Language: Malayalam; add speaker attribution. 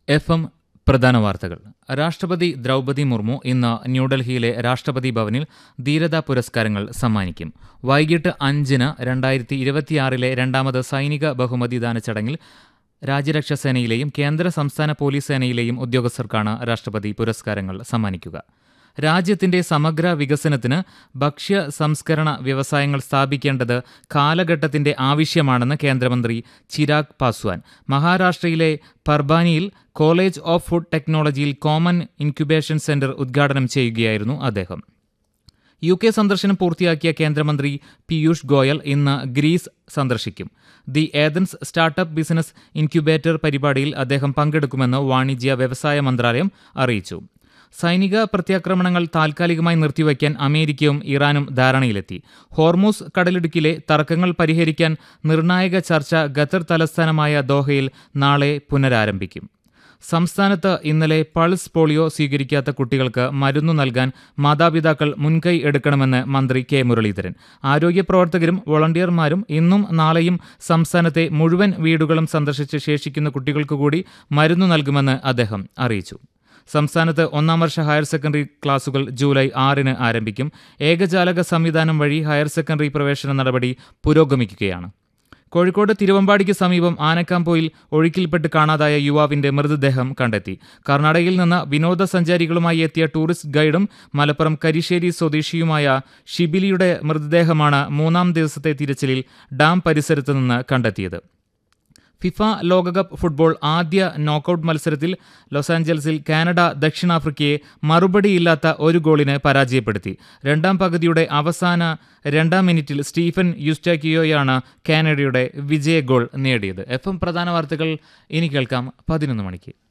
Speaker 1: എഫ് എം പ്രധാന വാർത്തകൾ രാഷ്ട്രപതി ദ്രൗപദി മുർമു ഇന്ന് ന്യൂഡൽഹിയിലെ രാഷ്ട്രപതി ഭവനിൽ ധീരതാ പുരസ്കാരങ്ങൾ സമ്മാനിക്കും വൈകിട്ട് അഞ്ചിന് രണ്ടായിരത്തി ഇരുപത്തിയാറിലെ രണ്ടാമത് സൈനിക ബഹുമതിദാന ചടങ്ങിൽ രാജ്യരക്ഷാ സേനയിലെയും കേന്ദ്ര സംസ്ഥാന പോലീസ് സേനയിലെയും ഉദ്യോഗസ്ഥർക്കാണ് രാഷ്ട്രപതി പുരസ്കാരങ്ങൾ സമ്മാനിക്കുക രാജ്യത്തിന്റെ സമഗ്ര വികസനത്തിന് ഭക്ഷ്യ സംസ്കരണ വ്യവസായങ്ങൾ സ്ഥാപിക്കേണ്ടത് കാലഘട്ടത്തിന്റെ ആവശ്യമാണെന്ന് കേന്ദ്രമന്ത്രി ചിരാഗ് പാസ്വാൻ മഹാരാഷ്ട്രയിലെ പർബാനിയിൽ കോളേജ് ഓഫ് ഫുഡ് ടെക്നോളജിയിൽ കോമൺ ഇൻക്യുബേഷൻ സെന്റർ ഉദ്ഘാടനം ചെയ്യുകയായിരുന്നു അദ്ദേഹം യു കെ സന്ദർശനം പൂർത്തിയാക്കിയ കേന്ദ്രമന്ത്രി പീയൂഷ് ഗോയൽ ഇന്ന് ഗ്രീസ് സന്ദർശിക്കും the Athens startup business incubator പരിപാടിയിൽ അദ്ദേഹം പങ്കെടുക്കുമെന്ന് വാണിജ്യ വ്യവസായ മന്ത്രാലയം അറിയിച്ചു സൈനിക പ്രത്യാക്രമണങ്ങൾ താൽക്കാലികമായി നിർത്തിവയ്ക്കാൻ അമേരിക്കയും ഇറാനും ധാരണയിലെത്തി ഹോർമൂസ് കടലിടുക്കിലെ തർക്കങ്ങൾ പരിഹരിക്കാൻ നിർണായക ചർച്ച ഖത്തർ തലസ്ഥാനമായ ദോഹയിൽ നാളെ പുനരാരംഭിക്കും സംസ്ഥാനത്ത് ഇന്നലെ പൾസ് പോളിയോ സ്വീകരിക്കാത്ത കുട്ടികൾക്ക് മരുന്നു നൽകാൻ മാതാപിതാക്കൾ മുൻകൈ എടുക്കണമെന്ന് മന്ത്രി കെ മുരളീധരൻ ആരോഗ്യ പ്രവർത്തകരും വോളണ്ടിയർമാരും ഇന്നും നാളെയും സംസ്ഥാനത്തെ മുഴുവൻ വീടുകളും സന്ദർശിച്ച് ശേഷിക്കുന്ന കുട്ടികൾക്ക് കൂടി മരുന്നു നൽകുമെന്ന് അദ്ദേഹം അറിയിച്ചു സംസ്ഥാനത്ത് ഒന്നാം വർഷ ഹയർ സെക്കൻഡറി ക്ലാസുകൾ ജൂലൈ ആറിന് ആരംഭിക്കും ഏകജാലക സംവിധാനം വഴി ഹയർ സെക്കൻഡറി പ്രവേശന നടപടി പുരോഗമിക്കുകയാണ് കോഴിക്കോട് തിരുവമ്പാടിക്ക് സമീപം ആനക്കാമ്പോയിൽ ഒഴുക്കിൽപ്പെട്ട് കാണാതായ യുവാവിന്റെ മൃതദേഹം കണ്ടെത്തി കർണാടകയിൽ നിന്ന് വിനോദസഞ്ചാരികളുമായി എത്തിയ ടൂറിസ്റ്റ് ഗൈഡും മലപ്പുറം കരിശ്ശേരി സ്വദേശിയുമായ ഷിബിലിയുടെ മൃതദേഹമാണ് മൂന്നാം ദിവസത്തെ തിരച്ചിലിൽ ഡാം പരിസരത്ത് നിന്ന് കണ്ടെത്തിയത് ഫിഫ ലോകകപ്പ് ഫുട്ബോൾ ആദ്യ നോക്കൌട്ട് മത്സരത്തിൽ ലോസ് ആഞ്ചൽസിൽ കാനഡ ദക്ഷിണാഫ്രിക്കയെ മറുപടിയില്ലാത്ത ഒരു ഗോളിന് പരാജയപ്പെടുത്തി രണ്ടാം പകുതിയുടെ അവസാന രണ്ടാം മിനിറ്റിൽ സ്റ്റീഫൻ യുസ്റ്റാക്കിയോയാണ് കാനഡയുടെ വിജയ ഗോൾ നേടിയത് എഫ് എം പ്രധാന വാർത്തകൾ ഇനി കേൾക്കാം പതിനൊന്ന് മണിക്ക്